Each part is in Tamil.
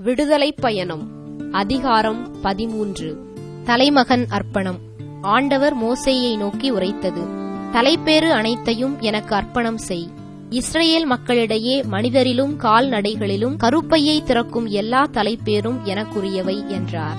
விடுதலைப் பயணம் அதிகாரம் பதிமூன்று தலைமகன் அர்ப்பணம் ஆண்டவர் மோசேயை நோக்கி உரைத்தது தலைப்பேறு அனைத்தையும் எனக்கு அர்ப்பணம் செய் இஸ்ரேல் மக்களிடையே மனிதரிலும் கால்நடைகளிலும் கருப்பையை திறக்கும் எல்லா தலைப்பேரும் எனக்குரியவை என்றார்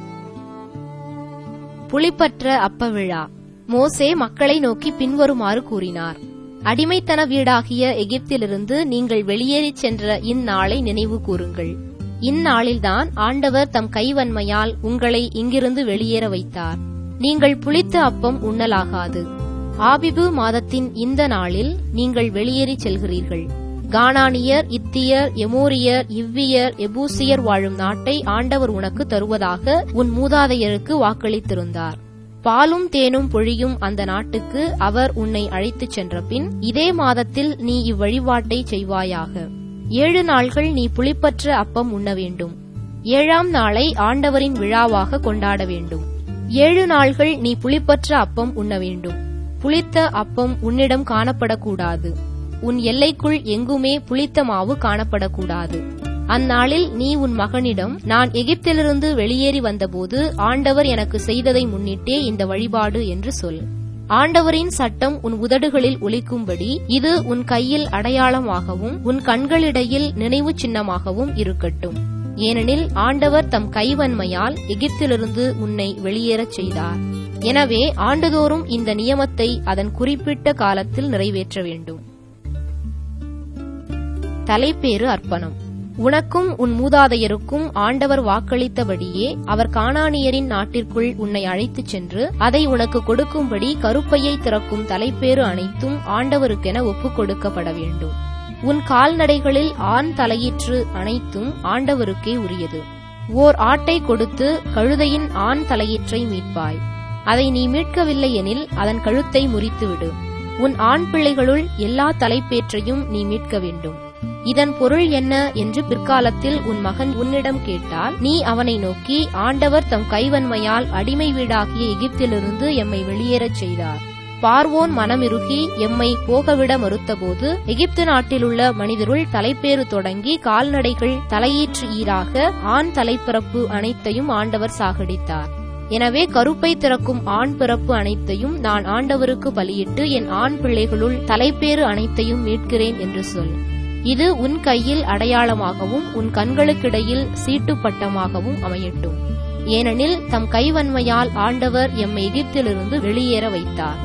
புலிப்பற்ற அப்ப விழா மோசே மக்களை நோக்கி பின்வருமாறு கூறினார் அடிமைத்தன வீடாகிய எகிப்திலிருந்து நீங்கள் வெளியேறிச் சென்ற இந்நாளை நினைவு கூறுங்கள் இந்நாளில்தான் ஆண்டவர் தம் கைவன்மையால் உங்களை இங்கிருந்து வெளியேற வைத்தார் நீங்கள் புளித்த அப்பம் உண்ணலாகாது ஆபிபு மாதத்தின் இந்த நாளில் நீங்கள் வெளியேறிச் செல்கிறீர்கள் கானானியர் இத்தியர் எமோரியர் இவ்வியர் எபூசியர் வாழும் நாட்டை ஆண்டவர் உனக்கு தருவதாக உன் மூதாதையருக்கு வாக்களித்திருந்தார் பாலும் தேனும் பொழியும் அந்த நாட்டுக்கு அவர் உன்னை அழைத்துச் சென்ற பின் இதே மாதத்தில் நீ இவ்வழிபாட்டை செய்வாயாக ஏழு நாள்கள் நீ புளிப்பற்ற அப்பம் உண்ண வேண்டும் ஏழாம் நாளை ஆண்டவரின் விழாவாக கொண்டாட வேண்டும் ஏழு நாள்கள் நீ புளிப்பற்ற அப்பம் உண்ண வேண்டும் புளித்த அப்பம் உன்னிடம் காணப்படக்கூடாது உன் எல்லைக்குள் எங்குமே புளித்த மாவு காணப்படக்கூடாது அந்நாளில் நீ உன் மகனிடம் நான் எகிப்திலிருந்து வெளியேறி வந்தபோது ஆண்டவர் எனக்கு செய்ததை முன்னிட்டே இந்த வழிபாடு என்று சொல் ஆண்டவரின் சட்டம் உன் உதடுகளில் ஒலிக்கும்படி இது உன் கையில் அடையாளமாகவும் உன் கண்களிடையில் நினைவு சின்னமாகவும் இருக்கட்டும் ஏனெனில் ஆண்டவர் தம் கைவன்மையால் எகிப்திலிருந்து உன்னை வெளியேறச் செய்தார் எனவே ஆண்டுதோறும் இந்த நியமத்தை அதன் குறிப்பிட்ட காலத்தில் நிறைவேற்ற வேண்டும் தலைப்பேறு அர்ப்பணம் உனக்கும் உன் மூதாதையருக்கும் ஆண்டவர் வாக்களித்தபடியே அவர் கானானியரின் நாட்டிற்குள் உன்னை அழைத்துச் சென்று அதை உனக்கு கொடுக்கும்படி கருப்பையை திறக்கும் தலைப்பேறு அனைத்தும் ஆண்டவருக்கென ஒப்புக் கொடுக்கப்பட வேண்டும் உன் கால்நடைகளில் ஆண் தலையீற்று அனைத்தும் ஆண்டவருக்கே உரியது ஓர் ஆட்டை கொடுத்து கழுதையின் ஆண் தலையீற்றை மீட்பாய் அதை நீ மீட்கவில்லை எனில் அதன் கழுத்தை முறித்துவிடு உன் ஆண் பிள்ளைகளுள் எல்லா தலைப்பேற்றையும் நீ மீட்க வேண்டும் இதன் பொருள் என்ன என்று பிற்காலத்தில் உன் மகன் உன்னிடம் கேட்டால் நீ அவனை நோக்கி ஆண்டவர் தம் கைவன்மையால் அடிமை வீடாகிய எகிப்திலிருந்து எம்மை வெளியேறச் செய்தார் பார்வோன் மனமிருகி எம்மை போகவிட மறுத்தபோது எகிப்து நாட்டிலுள்ள மனிதருள் தலைப்பேறு தொடங்கி கால்நடைகள் தலையீற்று ஈராக ஆண் தலைப்பிறப்பு அனைத்தையும் ஆண்டவர் சாகடித்தார் எனவே கருப்பை திறக்கும் ஆண் பிறப்பு அனைத்தையும் நான் ஆண்டவருக்கு பலியிட்டு என் ஆண் பிள்ளைகளுள் தலைப்பேறு அனைத்தையும் மீட்கிறேன் என்று சொல் இது உன் கையில் அடையாளமாகவும் உன் கண்களுக்கிடையில் சீட்டு பட்டமாகவும் அமையட்டும் ஏனெனில் தம் கைவன்மையால் ஆண்டவர் எம் எகிப்திலிருந்து வெளியேற வைத்தார்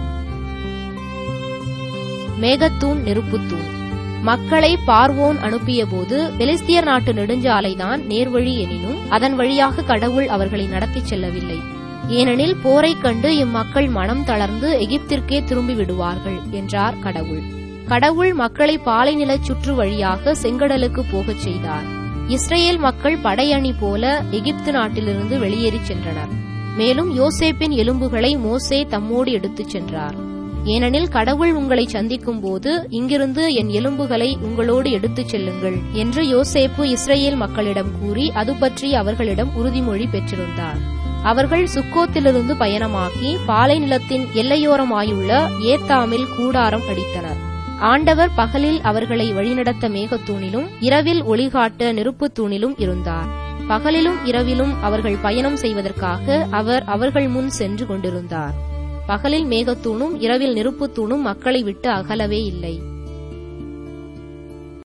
மேகத்தூண் நெருப்புத்தூண் மக்களை பார்வோன் அனுப்பியபோது பெலிஸ்தியர் நாட்டு நெடுஞ்சாலைதான் நேர்வழி எனினும் அதன் வழியாக கடவுள் அவர்களை நடத்திச் செல்லவில்லை ஏனெனில் போரைக் கண்டு இம்மக்கள் மனம் தளர்ந்து எகிப்திற்கே திரும்பி விடுவார்கள் என்றார் கடவுள் கடவுள் மக்களை பாலைநில சுற்று வழியாக செங்கடலுக்கு போகச் செய்தார் இஸ்ரேல் மக்கள் படையணி போல எகிப்து நாட்டிலிருந்து வெளியேறிச் சென்றனர் மேலும் யோசேப்பின் எலும்புகளை மோசே தம்மோடு எடுத்துச் சென்றார் ஏனெனில் கடவுள் உங்களை சந்திக்கும் போது இங்கிருந்து என் எலும்புகளை உங்களோடு எடுத்துச் செல்லுங்கள் என்று யோசேப்பு இஸ்ரேல் மக்களிடம் கூறி அது பற்றி அவர்களிடம் உறுதிமொழி பெற்றிருந்தார் அவர்கள் சுக்கோத்திலிருந்து பயணமாகி பாலை நிலத்தின் எல்லையோரமாயுள்ள ஏத்தாமில் கூடாரம் அடித்தனர் ஆண்டவர் பகலில் அவர்களை வழிநடத்த மேகத்தூணிலும் இரவில் ஒளிகாட்ட நெருப்புத் தூணிலும் இருந்தார் பகலிலும் இரவிலும் அவர்கள் பயணம் செய்வதற்காக அவர் அவர்கள் முன் சென்று கொண்டிருந்தார் பகலில் மேகத்தூணும் இரவில் நெருப்புத்தூணும் மக்களை விட்டு அகலவே இல்லை